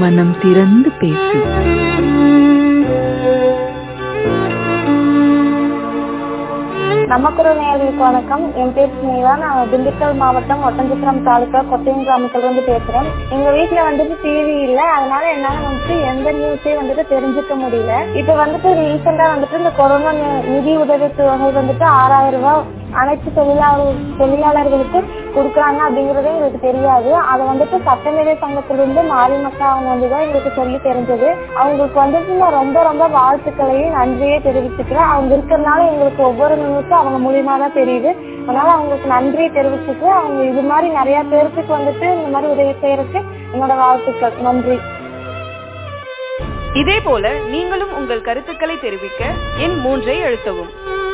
மனம் திறந்து பேசு நமக்குரு நேயர்களுக்கு வணக்கம் என் பேர் ஸ்னேகா நான் திண்டுக்கல் மாவட்டம் ஒட்டஞ்சித்திரம் தாலுக்கா கொட்டையம் கிராமத்துல இருந்து பேசுறேன் எங்க வீட்டுல வந்துட்டு டிவி இல்ல அதனால என்னால வந்துட்டு எந்த நியூஸையும் வந்துட்டு தெரிஞ்சுக்க முடியல இப்ப வந்துட்டு ரீசெண்டா வந்துட்டு இந்த கொரோனா நி- நிதி உதவி தொகை வந்துட்டு ஆறாயிரம் ரூபாய் அனைத்து தொழிலாளர் தொழிலாளர்களுக்கு கொடுக்குறாங்க அப்படிங்கறது எங்களுக்கு தெரியாது அதை வந்துட்டு சட்டமேதை சங்கத்திலிருந்து மாறி மக்கா அவங்க வந்துதான் எங்களுக்கு சொல்லி தெரிஞ்சது அவங்களுக்கு வந்துட்டு நான் ரொம்ப ரொம்ப வாழ்த்துக்களையும் நன்றியே தெரிவிச்சுக்கிறேன் அவங்க இருக்கிறதுனால எங்களுக்கு ஒவ்வொரு நிமிஷம் அவங்க மூலியமா தான் தெரியுது அதனால அவங்களுக்கு நன்றி தெரிவிச்சுட்டு அவங்க இது மாதிரி நிறைய பேருக்கு வந்துட்டு இந்த மாதிரி உதவி செய்யறதுக்கு என்னோட வாழ்த்துக்கள் நன்றி இதே போல நீங்களும் உங்கள் கருத்துக்களை தெரிவிக்க எண் மூன்றை அழுத்தவும்